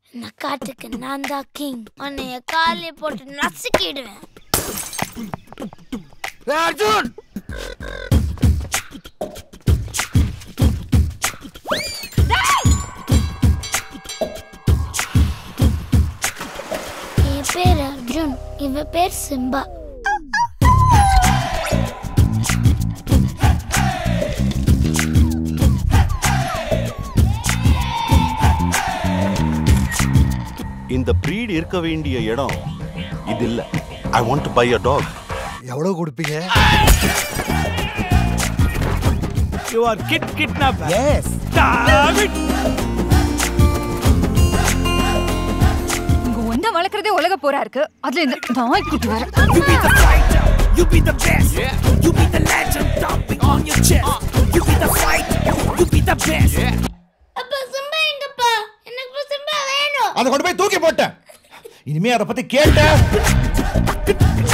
இந்த காட்டுக்கு நான் தான் கிங் உன்னைய காலையை போட்டு நசுக்கிடுவேன் அர்ஜுன் என் பேர் அர்ஜுன் இவ பேர் சிம்பா இந்த breed இருக்க வேண்டிய இடம் இது இல்ல I want to buy a dog எவ்வளவு கொடுப்பீங்க யூ ஆர் கிட் கிட்னாப் எஸ் இங்க ஒன்ன வளர்க்கறதே உலக போரா இருக்கு அதுல இந்த நாய் குட்டி வேற You be the fighter, you be the best. You be the legend thumping on your chest. You be the fighter, you be the best. அப்பா சிம்பா எங்கப்பா எனக்கு சிம்பா வேணும் அதை கொண்டு போய் தூக்கி போட்டேன் இனிமே அதை பத்தி கேட்ட